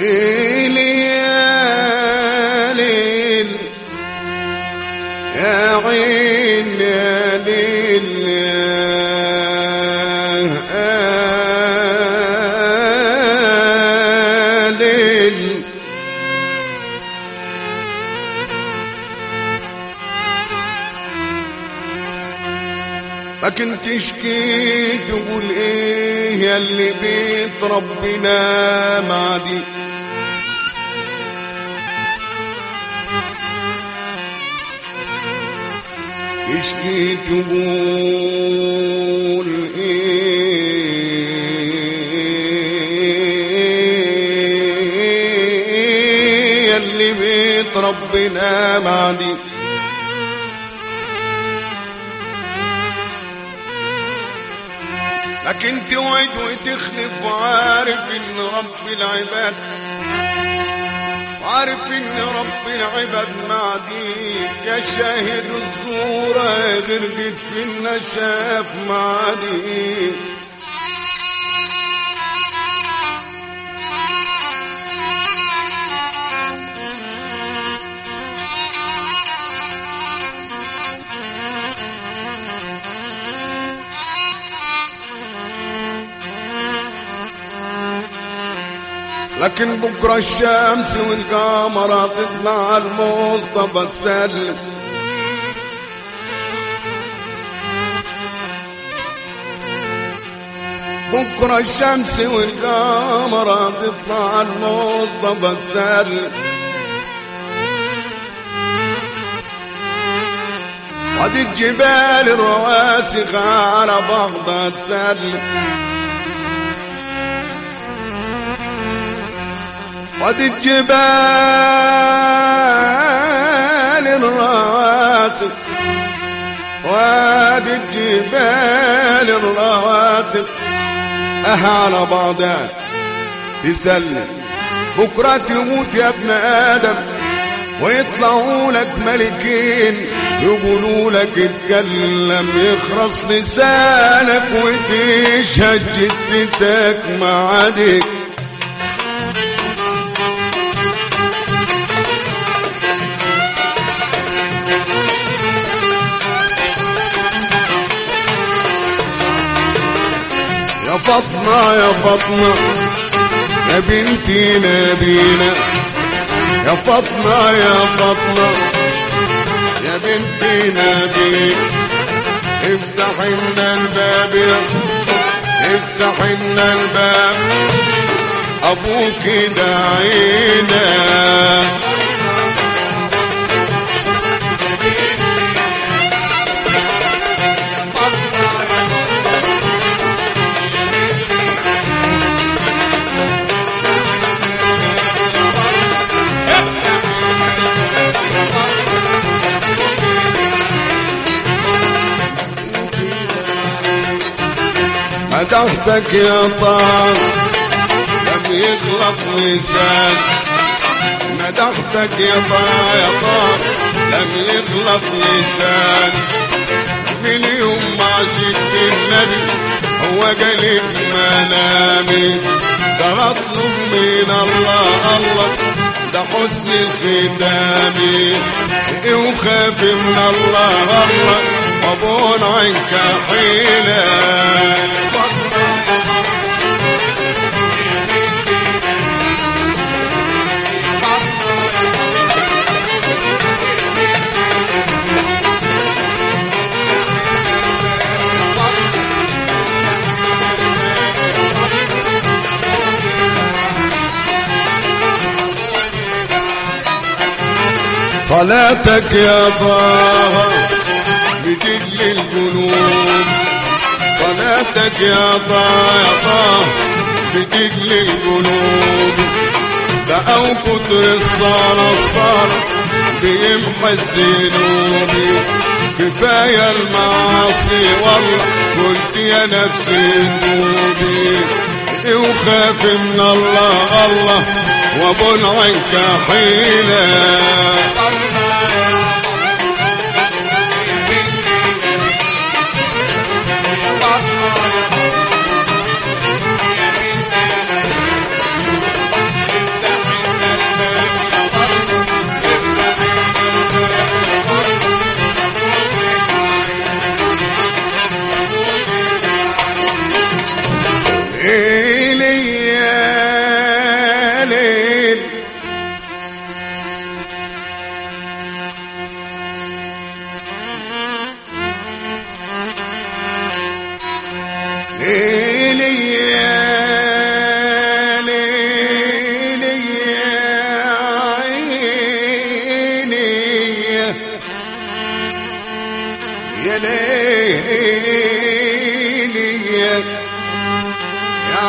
ليل يا ليل يا عين يا ليل يا ليل ما كنت تشكي تقول ايه يا اللي بيت ربنا معدي تشكي تقول ايه يا اللي بيت ربنا معدي لكن توعد وتخلف وعارف ان رب العباد وعارف ان رب العباد معديك يا شاهد الصورة غرقت في النشاف معديك لكن بكرة الشمس والقمر تطلع المصطفى تسلم بكرة الشمس والقمر تطلع المصطفى تسلم وادي الجبال الرواسخ على بعضها تسلم وادي الجبال الرواسخ وادي الجبال الرواسخ أها على بعضها تسلم بكرة تموت يا ابن آدم ويطلعوا لك ملكين يقولوا لك اتكلم يخرس لسانك وتشهد جدتك معادك يا فاطمة يا فاطمة يا بنتي نبينا يا فاطمة يا فاطمة يا بنتي نبينا افتح لنا الباب يا افتح لنا الباب ابوك دعينا مدحتك يا طار لم يغلط لسان مدحتك يا طار يا طار لم يغلط لسان من يوم ما شفت النبي هو قلب منامي ده اطلب من الله الله ده حسن الختام وخاف من الله الله وابون عنك حيله صلاتك يا طه بتجل القلوب صلاتك يا طه يا طه بتجل القلوب بقوا كتر الصلاة الصلاة بيمحى الذنوب كفاية المعاصي والله قلت يا نفسي توبي وخاف من الله الله وابن عنك حيلة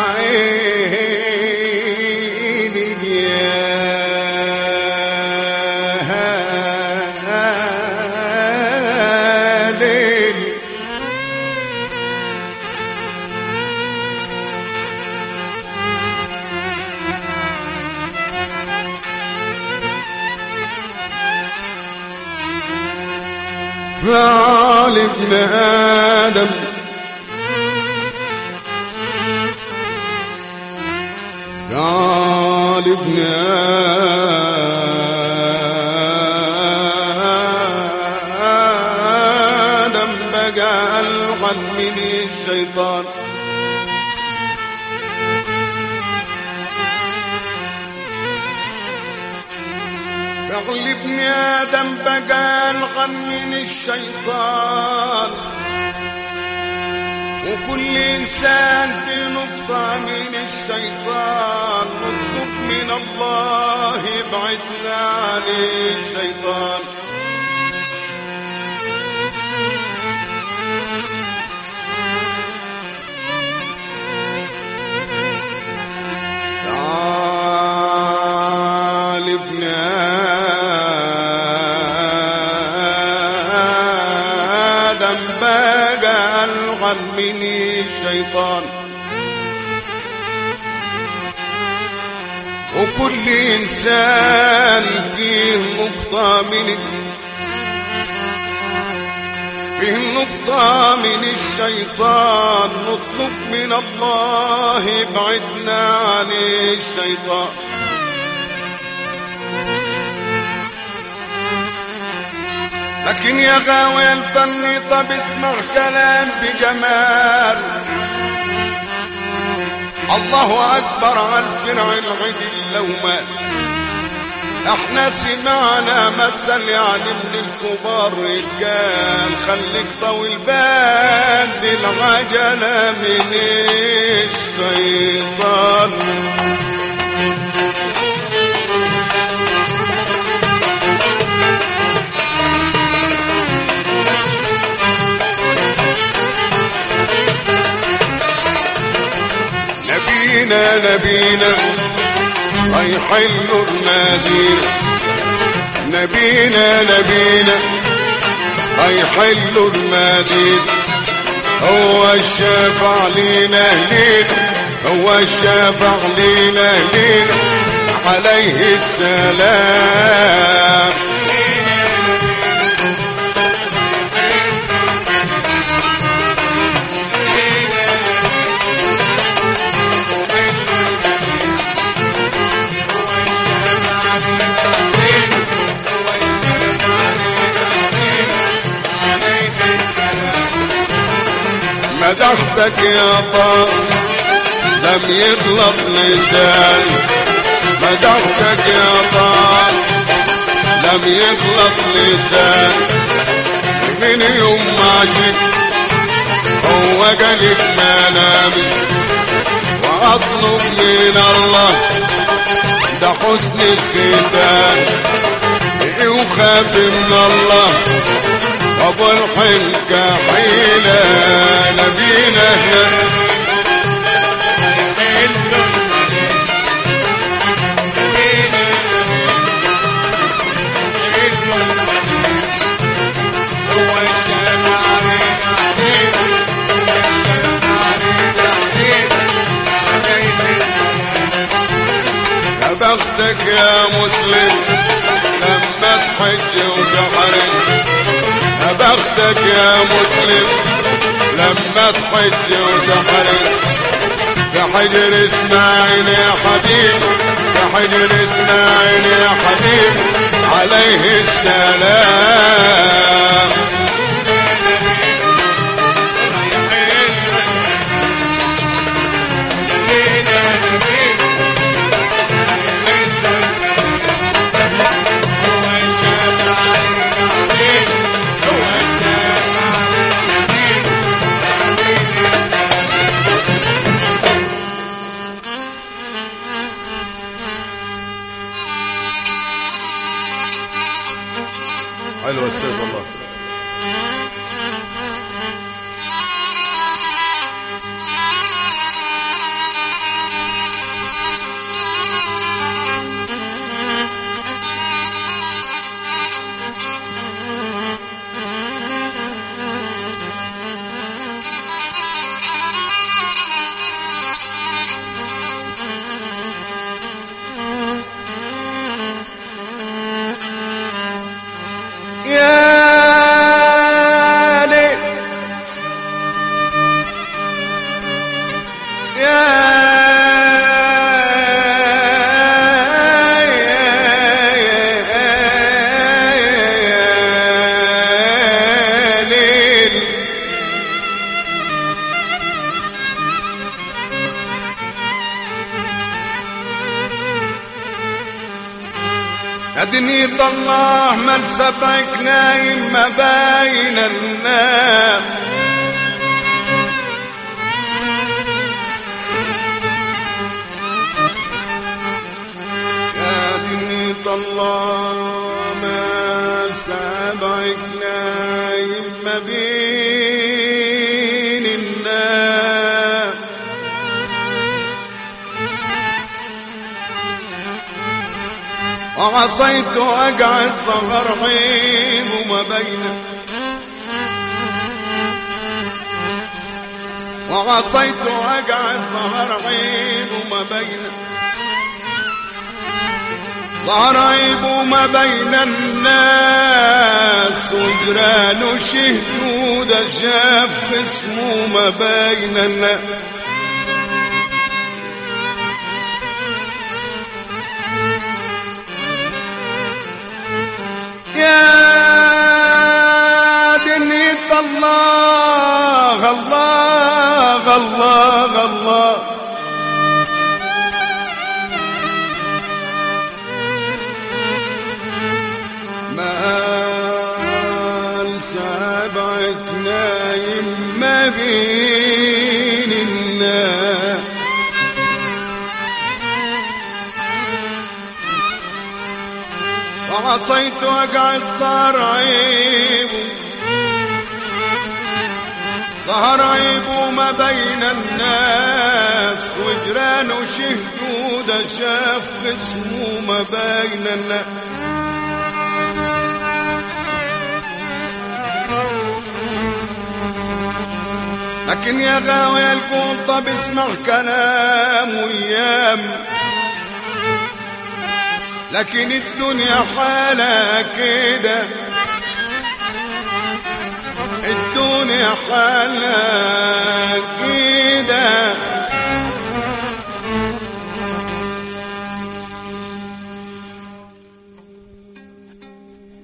عيني يا ليل فعل ابن آدم فعل ابن آدم بقى ألغن من الشيطان فعل ابن آدم بقى ألغن من الشيطان وكل إنسان في نقطة من الشيطان نطلب من الله يبعدنا عن الشيطان تعال ابن آدم بقى ألغم من الشيطان وكل إنسان فيه نقطة من فيه نقطة من الشيطان نطلب من الله يبعدنا عن الشيطان لكن يا غاوي الفن طب اسمع كلام بجمال الله اكبر على الفرع العدل لو مات احنا سمعنا مثل يعني من الكبار رجال خليك طويل بال دي العجلة من الشيطان نبينا نبينا هيحلوا المدينة نبينا نبينا هيحلوا المدينة هو الشافع لينا لينا هو الشافع لينا لينا عليه السلام مدحتك يا طار لم يغلط لسان مدحتك يا طار لم يغلط لسان من يوم ما شفت هو قلب منامي واطلب من الله ده حسن الختام وخاف من الله ابو الحلقة حيلة نبينا يا بختك يا مسلم لما تحج وتحرم يا بختك يا مسلم لما تحج وتحرم في حجر اسماعيل يا حبيب في حجر اسماعيل يا حبيب عليه السلام حلو استاذ الله يا دنيا الله من سبعك نايم ما بين الناس يا دنيا الله ما سبعك نايم ما بين الناس وعصيت أقعد صغر عيب وما بينه وعصيت أقعد صغر عيب وما بينه ظهر عيب وما بين الناس وجران شهدوا ده شاف اسمه ما بين الناس يا دنيا الله الله الله الله ما سبعك نايم ما بين الناس وعصيت وقع الصار عيب ظهر عيب ما بين الناس وجران وشهدوا ده شاف اسمه ما بين الناس لكن يا غاوي القول طب اسمع كلام ويام لكن الدنيا حالة كده الدنيا حالة كده